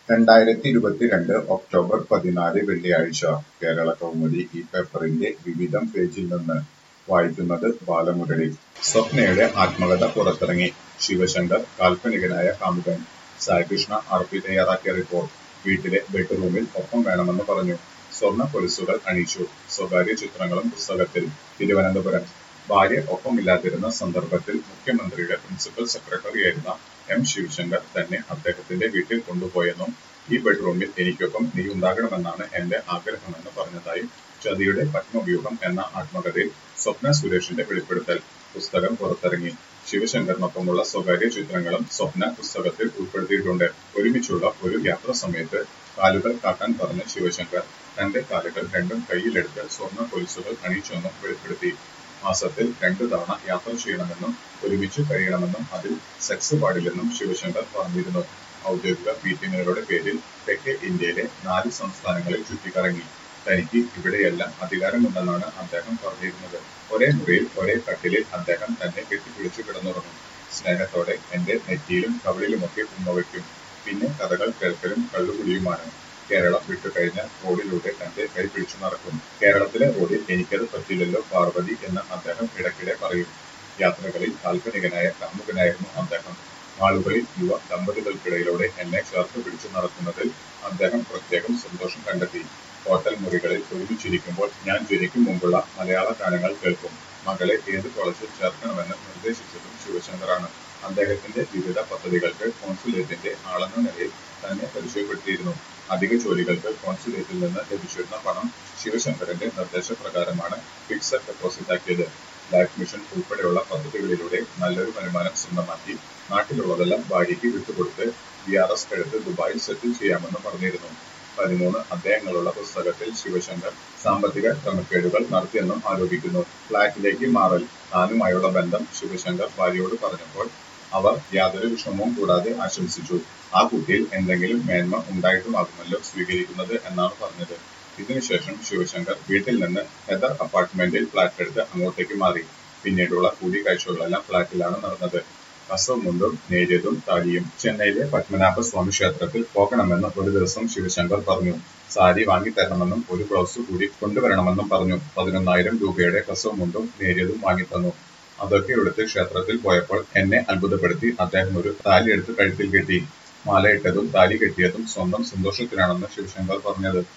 രണ്ടായിരത്തി ഇരുപത്തിരണ്ട് ഒക്ടോബർ പതിനാല് വെള്ളിയാഴ്ച കേരള കൗമുദി ഈ പേപ്പറിന്റെ വിവിധം പേജിൽ നിന്ന് വായിക്കുന്നത് ബാലമുരളി സ്വപ്നയുടെ ആത്മകഥ പുറത്തിറങ്ങി ശിവശങ്കർ കാൽപ്പനികനായ കാമുകൻ സായികൃഷ്ണ ആർ പി തയ്യാറാക്കിയ റിപ്പോർട്ട് വീട്ടിലെ ബെഡ്റൂമിൽ ഒപ്പം വേണമെന്ന് പറഞ്ഞു സ്വർണ്ണ പൊലിസുകൾ അണിയിച്ചു സ്വകാര്യ ചിത്രങ്ങളും പുസ്തകത്തിൽ തിരുവനന്തപുരം ഭാര്യ ഒപ്പമില്ലാതിരുന്ന സന്ദർഭത്തിൽ മുഖ്യമന്ത്രിയുടെ പ്രിൻസിപ്പൽ സെക്രട്ടറിയായിരുന്ന എം ശിവശങ്കർ തന്നെ അദ്ദേഹത്തിന്റെ വീട്ടിൽ കൊണ്ടുപോയെന്നും ഈ ബെഡ്റൂമിൽ എനിക്കൊപ്പം നീ ഉണ്ടാകണമെന്നാണ് എന്റെ ആഗ്രഹമെന്ന് പറഞ്ഞതായും ചതിയുടെ പത്മവ്യൂഹം എന്ന ആത്മകഥയിൽ സ്വപ്ന സുരേഷിന്റെ വെളിപ്പെടുത്തൽ പുസ്തകം പുറത്തിറങ്ങി ശിവശങ്കറിനൊപ്പമുള്ള സ്വകാര്യ ചിത്രങ്ങളും സ്വപ്ന പുസ്തകത്തിൽ ഉൾപ്പെടുത്തിയിട്ടുണ്ട് ഒരുമിച്ചുള്ള ഒരു യാത്രാ സമയത്ത് കാലുകൾ കാട്ടാൻ പറഞ്ഞ ശിവശങ്കർ തന്റെ കാലുകൾ രണ്ടും കയ്യിലെടുത്ത് സ്വർണ്ണ പൊലിസുകൾ അണിയിച്ചെന്നും വെളിപ്പെടുത്തി മാസത്തിൽ രണ്ടു തവണ യാത്ര ചെയ്യണമെന്നും ഒരുമിച്ച് കഴിയണമെന്നും അതിൽ സെക്സ് പാടില്ലെന്നും ശിവശങ്കർ പറഞ്ഞിരുന്നു ഔദ്യോഗിക മീറ്റിംഗുകളുടെ പേരിൽ തെക്കേ ഇന്ത്യയിലെ നാല് സംസ്ഥാനങ്ങളിൽ ചുറ്റിക്കറങ്ങി തനിക്ക് ഇവിടെയെല്ലാം അധികാരമുണ്ടെന്നാണ് അദ്ദേഹം പറഞ്ഞിരുന്നത് ഒരേ മുറിയിൽ ഒരേ കട്ടിലിൽ അദ്ദേഹം തന്നെ കെട്ടിപ്പിടിച്ചു കിടന്നുറങ്ങും സ്നേഹത്തോടെ എന്റെ നെറ്റിയിലും കവിളിലുമൊക്കെ ഉമ്മ വയ്ക്കും പിന്നെ കഥകൾ കേൾക്കലും കള്ളുകുടിയുമാണ് കേരളം വിട്ടുകഴിഞ്ഞാൽ റോഡിലൂടെ തന്റെ കൈ പിടിച്ചു നടക്കും കേരളത്തിലെ റോഡിൽ എനിക്കത് പറ്റില്ലല്ലോ പാർവതി എന്ന് അദ്ദേഹം ഇടയ്ക്കിടെ പറയും യാത്രകളിൽ കാൽപ്പനികനായ കാമുകനായിരുന്നു അദ്ദേഹം ആളുകളിൽ യുവ ദമ്പതികൾക്കിടയിലൂടെ എന്നെ ചേർത്ത് പിടിച്ചു നടത്തുന്നതിൽ അദ്ദേഹം പ്രത്യേകം സന്തോഷം കണ്ടെത്തി ഹോട്ടൽ മുറികളിൽ ഒരുമിച്ചിരിക്കുമ്പോൾ ഞാൻ ജനിക്കും മുമ്പുള്ള മലയാള ഗാനങ്ങൾ കേൾക്കും മകളെ ഏത് കോളേജിൽ ചേർക്കണമെന്ന് നിർദ്ദേശിച്ചതും ശിവശങ്കറാണ് അദ്ദേഹത്തിന്റെ വിവിധ പദ്ധതികൾക്ക് കോൺസുലേറ്റിന്റെ ആളെന്ന നിലയിൽ തന്നെ പരിചയപ്പെടുത്തിയിരുന്നു അധിക ജോലികൾക്ക് കോൺസുലേറ്റിൽ നിന്ന് ലഭിച്ചിരുന്ന പണം ശിവശങ്കറിന്റെ നിർദ്ദേശപ്രകാരമാണ് ഫിക്സഡ് ഡെപ്പോസിറ്റ് ആക്കിയത് ലൈഫ് മിഷൻ ഉൾപ്പെടെയുള്ള പദ്ധതികളിലൂടെ നല്ലൊരു വരുമാനം സ്വന്തമാക്കി നാട്ടിലുള്ളതെല്ലാം ഭാര്യയ്ക്ക് വിട്ടുകൊടുത്ത് ബി ആർ എസ് എടുത്ത് ദുബായിൽ സെറ്റിൽ ചെയ്യാമെന്ന് പറഞ്ഞിരുന്നു പതിമൂന്ന് അധ്യായങ്ങളുള്ള പുസ്തകത്തിൽ ശിവശങ്കർ സാമ്പത്തിക ക്രമക്കേടുകൾ നടത്തിയെന്നും ആരോപിക്കുന്നു ഫ്ളാറ്റിലേക്ക് മാറൽ താനുമായുള്ള ബന്ധം ശിവശങ്കർ ഭാര്യയോട് പറഞ്ഞപ്പോൾ അവർ യാതൊരു വിഷമവും കൂടാതെ ആശംസിച്ചു ആ കുട്ടിയിൽ എന്തെങ്കിലും മേന്മ ഉണ്ടായിട്ടുമാകുമല്ലോ സ്വീകരിക്കുന്നത് എന്നാണ് പറഞ്ഞത് ഇതിനുശേഷം ശിവശങ്കർ വീട്ടിൽ നിന്ന് ഹെദർ അപ്പാർട്ട്മെന്റിൽ ഫ്ളാറ്റ് എടുത്ത് അങ്ങോട്ടേക്ക് മാറി പിന്നീടുള്ള കൂടിക്കാഴ്ചകളെല്ലാം ഫ്ളാറ്റിലാണ് നടന്നത് കസവ് മുണ്ടും നേരിയതും താലിയും ചെന്നൈയിലെ പത്മനാഭ സ്വാമി ക്ഷേത്രത്തിൽ പോകണമെന്ന് ഒരു ദിവസം ശിവശങ്കർ പറഞ്ഞു സാരി വാങ്ങിത്തരണമെന്നും ഒരു ബ്ലൗസ് കൂടി കൊണ്ടുവരണമെന്നും പറഞ്ഞു പതിനൊന്നായിരം രൂപയുടെ കസവ് മുണ്ടും നേരിയതും വാങ്ങിത്തന്നു അതൊക്കെ എടുത്ത് ക്ഷേത്രത്തിൽ പോയപ്പോൾ എന്നെ അത്ഭുതപ്പെടുത്തി അദ്ദേഹം ഒരു താലി എടുത്ത് കഴുത്തിൽ കെട്ടി മാലയിട്ടതും താലി കെട്ടിയതും സ്വന്തം സന്തോഷത്തിനാണെന്ന് ശിവശങ്കർ പറഞ്ഞത്